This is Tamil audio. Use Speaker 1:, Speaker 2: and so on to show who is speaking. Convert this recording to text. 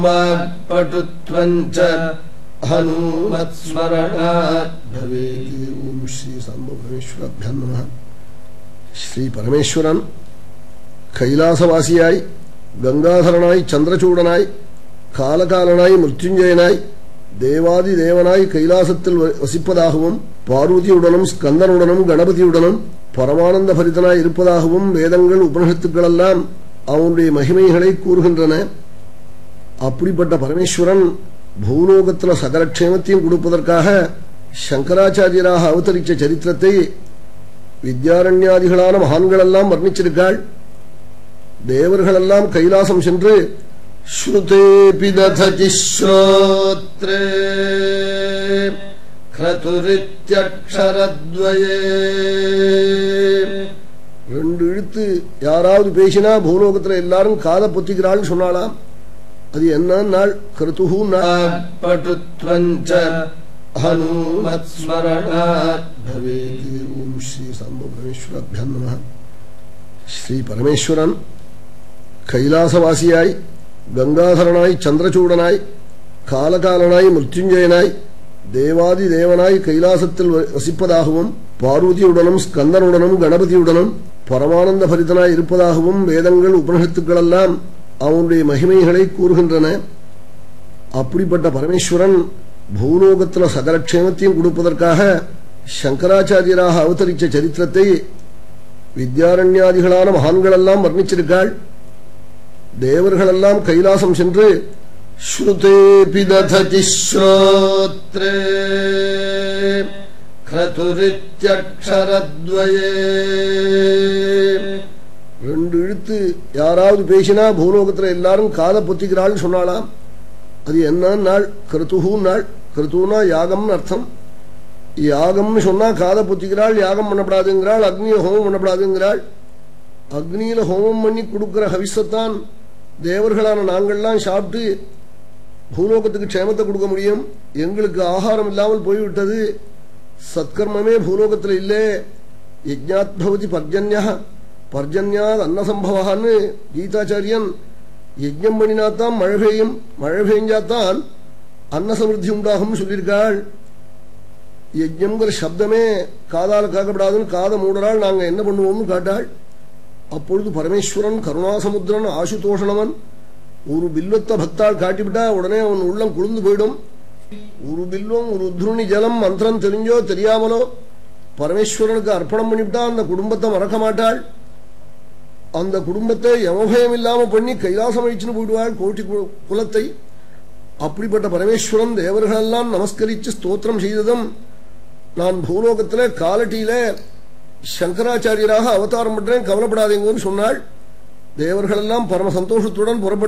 Speaker 1: पटुत्वञ्च हनुमत्स्मरणात्
Speaker 2: ಭವೇತಿ ಓಂ ಶ್ರೀ ಸಾಂಬ ಪರಮೇಶ್ವರಾಭ್ಯಾಂ ನಮಃ ശ്രീ പരമേശ്വരൻ കൈലാസവാസിയായി ഗംഗാധരനായി ചന്ദ്രചൂടനായി കാലകാലനായി മൃത്യുഞ്ജയനായി தேவாதிதேவனாய் கைலாசத்தில் வ- வசிப்பதாகவும் பார்வதியுடனும் ஸ்கந்தனுடனும் கணபதியுடனும் பரமானந்த பரிதனாய் இருப்பதாகவும் வேதங்கள் உபனிஷத்துக்கள் எல்லாம் அவனுடைய மகிமைகளை கூறுகின்றன அப்படிப்பட்ட பரமேஸ்வரன் பூலோகத்துல சகல க்ஷேமத்தையும் கொடுப்பதற்காக சங்கராச்சாரியராக அவதரிச்ச சரித்திரத்தை வித்யாரண்யாதிகளான மகான்கள் எல்லாம் வர்ணிச்சிருக்காள் தேவர்களெல்லாம் கைலாசம் சென்று ஸ்ருதேபி
Speaker 1: दधति श्रोत्रे क्रतुरित्यक्षरद्वये
Speaker 2: ரெண்டு இழுத்து யாராவது பேசினா பூலோகத்துல எல்லாரும் காதை பொத்திக்கிறாள்னு சொன்னாலாம் அது என்ன நாள் கருத்துஹூ நாள்
Speaker 1: पटुत्वञ्च हनुमत्स्मरणात्
Speaker 2: ഭവേതി ഓം ശ്രീ സാംബ പരമേശ്വരാഭ്യാം നമഃ ശ്രീ പരമേശ്വരൻ കൈലാസവാസിയായി ഗംഗാധരനായി ചന്ദ്രചൂടനായി കാലകാലനായി മൃത്യുഞ്ജയനായി தேவாதிதேவனாய் கைலாசத்தில் வ- வசிப்பதாகவும் பார்வதியுடனும் ஸ்கந்தனுடனும் கணபதியுடனும் பரமானந்த பரிதனாய் இருப்பதாகவும் வேதங்கள் உபனிஷத்துக்கள் எல்லாம் அவனுடைய மகிமைகளை கூறுகின்றன அப்படிப்பட்ட பரமேஸ்வரன் பூலோகத்துல சகல க்ஷேமத்தையும் கொடுப்பதற்காக சங்கராச்சாரியராக அவதரிச்ச சரித்திரத்தை வித்யாரண்யாதிகளான மகான்கள் எல்லாம் வர்ணிச்சிருக்காள் தேவர்களெல்லாம் கைலாசம் சென்று ஸ்ருதேபி
Speaker 1: दधति श्रोत्रे क्रतुरित्यक्षरद्वये
Speaker 2: ரெண்டு இழுத்து யாராவது பேசினா பூலோகத்துல எல்லாரும் காதை பொத்திக்கிறாள்னு சொன்னாலாம் அது என்ன நாள் கிருத்துஹூ நாள் கிருத்துனா யாகம்னு அர்த்தம் யாகம்னு சொன்னா காதை பொத்திக்கிறாள் யாகம் பண்ணப்படாதுங்கிறாள் அக்னியில ஹோமம் பண்ணப்படாதுங்கிறாள் அக்னியில ஹோமம் பண்ணி கொடுக்கிற ஹவிசத்தான் தேவர்களான நாங்கள்லாம் சாப்பிட்டு பூலோகத்துக்கு க்ஷேமத்தை கொடுக்க முடியும் எங்களுக்கு ஆகாரம் இல்லாமல் போய்விட்டது சத்கர்மமே பூலோகத்தில் இல்லே யஜ்ஞாத் பவதி பர்ஜன்யா பர்ஜன்யாத் அன்னசம்பவான்னு கீதாச்சாரியன் யஜ்ஞம் பண்ணினாத்தான் மழை பெய்யும் மழை பெய்ஞ்சாத்தான் அன்னசமிருத்தி உண்டாகும் சொல்லியிருக்காள் யஜ்ஞங்கிற சப்தமே காதால காக்கப்படாதுன்னு காதை மூடறாள் நாங்க என்ன பண்ணுவோம்னு காட்டாள் அப்பொழுது பரமேஸ்வரன் கருணாசமுத்திரன் ஆசுதோஷணவன் ஒரு பில்வத்தை பக்தாள் காட்டிவிட்டா உடனே அவன் உள்ளம் குளிர்ந்து போயிடும் ஒரு பில்வம் ஒரு உத்ருணி ஜலம் மந்திரம் தெரிஞ்சோ தெரியாமலோ பரமேஸ்வரனுக்கு அர்ப்பணம் பண்ணிவிட்டா அந்த குடும்பத்தை மறக்க மாட்டாள் அந்த குடும்பத்தை யமபயம் இல்லாம பண்ணி கைலாசம் அழிச்சுன்னு போயிடுவாள் கோட்டி கு- குலத்தை அப்படிப்பட்ட பரமேஸ்வரன் தேவர்களெல்லாம் நமஸ்கரிச்சு ஸ்தோத்திரம் செய்ததும் நான் பூலோகத்துல காலட்டியில சங்கராச்சாரியராக அவதாரம் பண்றேன் கவலைப்படாதீங்கன்னு சொன்னாள் தேவர்களெல்லாம் பரம சந்தோஷத்துடன் புறப்பட்டு